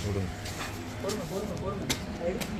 விடுங்க பொறுமை பொறுமை பொறுமை எடுத்து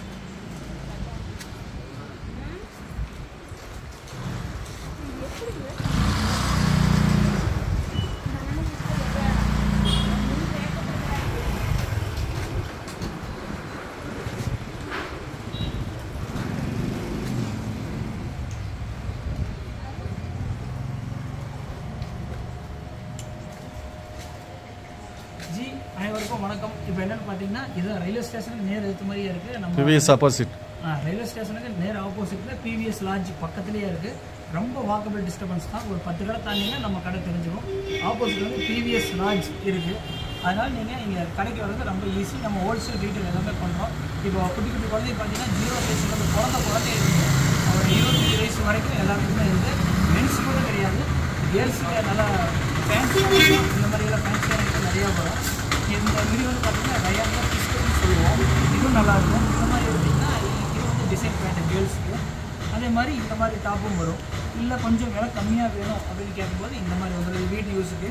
ஜி அனைவருக்கும் வணக்கம் இப்போ என்னன்னு பார்த்தீங்கன்னா இது ரயில்வே ஸ்டேஷனுக்கு நேர் எடுத்த மாதிரியே இருக்குது நம்ம பிவிஎஸ் ஆப்போசிட் ஆ, ரயில்வே ஸ்டேஷனுக்கு நேர் ஆப்போசிட்டில் பிவிஎஸ் லாட்ஜ் பக்கத்துலேயே இருக்குது ரொம்ப வாக்கபிள் டிஸ்டர்பன்ஸ் தான் ஒரு பத்து கடை தாண்டிங்கன்னா நம்ம கடை தெரிஞ்சிடும் ஆப்போசிட் வந்து பிவிஎஸ் லாட்ஜ் இருக்குது அதனால் நீங்கள் இங்கே கடைக்கு வர்றது ரொம்ப ஈஸி நம்ம ஹோல்சேல் ரீட்டைல் எல்லாமே பண்ணுறோம் இப்போ குட்டி குட்டி குழந்தை பார்த்தீங்கன்னா ஜீரோ வயசுலேருந்து பிறந்த குழந்தை இருக்குது ஒரு இருபத்தஞ்சி வயசு வரைக்கும் எல்லாருக்குமே இருக்குது மென்ஸ் கூட கிடையாது கேர்ள்ஸுக்கு நல்லா ஃபேன்சி இந்த மாதிரியெல்லாம் ஃபேன்சியான ஐட்டம் நிறையா வரும் இந்த வீடியோ வந்து பார்த்தீங்கன்னா ரயானியா பிஸ்கட்னு சொல்லுவோம் இதுவும் நல்லாயிருக்கும் இந்த மாதிரி பார்த்தீங்கன்னா இது வந்து டிசைன் பேண்ட் கேர்ள்ஸுக்கு அதே மாதிரி இந்த மாதிரி டாப்பும் வரும் இல்லை கொஞ்சம் விலை கம்மியாக வேணும் அப்படின்னு கேட்கும்போது இந்த மாதிரி வந்துடும் வீட்டு யூஸுக்கு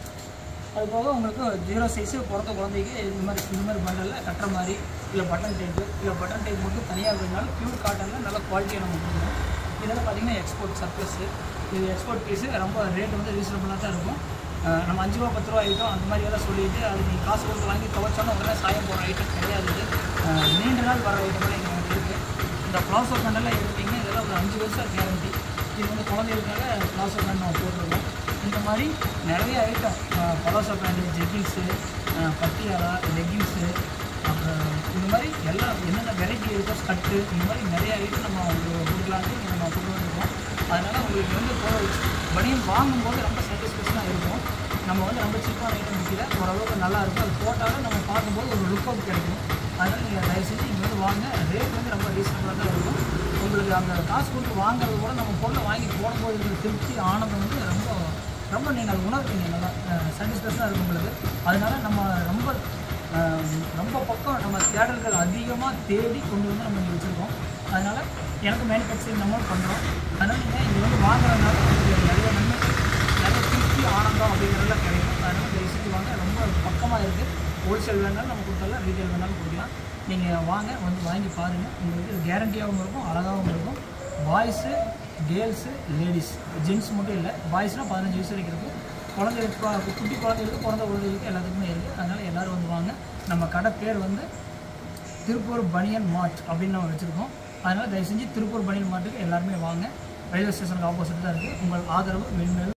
அது போக உங்களுக்கு ஜீரோ சைஸு பிறந்த குழந்தைக்கு இந்த மாதிரி இந்த மாதிரி பண்டலில் கட்டுற மாதிரி இல்லை பட்டன் டைப்பு இல்லை பட்டன் டைப் மட்டும் தனியாக வேணுனாலும் பியூர் காட்டனில் நல்ல குவாலிட்டியாக நம்ம கொடுக்குறோம் இதெல்லாம் பார்த்தீங்கன்னா எக்ஸ்போர்ட் சர்ப்ளஸ்ஸு இது எக்ஸ்போர்ட் பீஸு ரொம்ப ரேட் வந்து ரீசனபுளாக தான் இருக்கும் அஹ் நம்ம அஞ்சு ரூபா பத்து ரூபா ஐட்டம் அந்த மாதிரி எல்லாம் சொல்லிட்டு அது நீங்கள் காசு கொடுத்து வாங்கி துவைச்சோன்னா உடனே சாயம் போடுற ஐட்டம் கிடையாது இது அஹ் நீண்ட நாள் வர ஐட்டம்லாம் எங்களுக்கு இருக்குது இந்த ப்ளாசோ கண்டெல்லாம் எடுத்தீங்கன்னா இதெல்லாம் ஒரு அஞ்சு வருஷம் கேரண்டி இது வந்து குழந்தைகளுக்காக ப்ளாசோ பேண்ட் நம்ம போட்டிருக்கோம் இந்த மாதிரி நிறைய item palazzo pant jeggings Patiala leggings அப்புறம் இந்த மாதிரி எல்லாம் என்னென்ன வெரைட்டி இருக்கோ ஸ்கட்டு இந்த மாதிரி நிறைய ஐட்டம் நம்ம உங்களுக்கு கொடுக்கலான்ட்டு இங்க நம்ம கொண்டு வந்திருக்கோம் அதனால் உங்களுக்கு வந்து இப்போ பனியன் வாங்கும்போது ரொம்ப சாட்டிஸ்ஃபேக்ஷனாக இருக்கும் நம்ம வந்து ரொம்ப சீப்பான ஐட்டம் விற்கல ஓரளவுக்கு நல்லா இருக்கும் அது போட்டாலும் நம்ம பார்க்கும்போது ஒரு லுக் அவுட் கிடைக்கும் அதனால் நீங்கள் தயவு செஞ்சு இங்கே வந்து வாங்க ரேட் வந்து ரொம்ப ரீசனபுளாக தான் இருக்கும் உங்களுக்கு அந்த காசு கொடுத்து வாங்குறது கூட நம்ம பொருளை வாங்கி போடும்போது இருக்கிற திருப்தி ஆனந்தம் வந்து ரொம்ப ரொம்ப நீங்கள் அதை உணர்வீங்க நல்லா சாட்டிஸ்ஃபேக்ஷனாக இருக்கும் உங்களுக்கு அதனால நம்ம ரொம்ப அஹ், ரொம்ப பக்கம் நம்ம தேடல்கள் அதிகமாக தேடி கொண்டு வந்து நம்ம இங்கே வச்சுருக்கோம் அதனால் எனக்கு மேனுஃபேக்சரிங் நம்ம பண்ணுறோம் அதனால் நீங்கள் இங்கே வந்து வாங்குறதுனால உங்களுக்கு நிறைய நன்மை நிறைய திருப்தி ஆனந்தம் அப்படிங்கிறதெல்லாம் கிடைக்கும் அதனால் தயவு செஞ்சு வாங்க ரொம்ப பக்கமாக இருக்குது ஹோல்சேல் வேணாலும் நம்ம கொடுத்தாலும் ரீட்டைல் வேணாலும் கொடுக்கலாம் நீங்கள் வாங்க வந்து வாங்கி பாருங்கள் உங்களுக்கு இது கேரண்டியாகவும் இருக்கும் அழகாகவும் இருக்கும் பாய்ஸு கேர்ள்ஸு லேடிஸ் ஜென்ஸ் மட்டும் இல்லை பாய்ஸ்னால் பதினஞ்சு வயசு வரைக்கும் இருக்கும் குழந்தைகளுக்கு ப- குட்டி குழந்தைகளுக்கு பிறந்த குழந்தைகளுக்கு எல்லாத்துக்குமே இருக்குது அதனால் எல்லோரும் வந்து வாங்க நம்ம கடை பேர் வந்து திருப்பூர் பனியன் மார்ட் அப்படின்னு நம்ம வச்சுருக்கோம் அதனால் தயவு செஞ்சு திருப்பூர் பனியன் மார்ட்டுக்கு எல்லாருமே வாங்க ரயில்வே ஸ்டேஷனுக்கு ஆப்போசிட் தான் இருக்குது உங்கள் ஆதரவு மென்மேலும்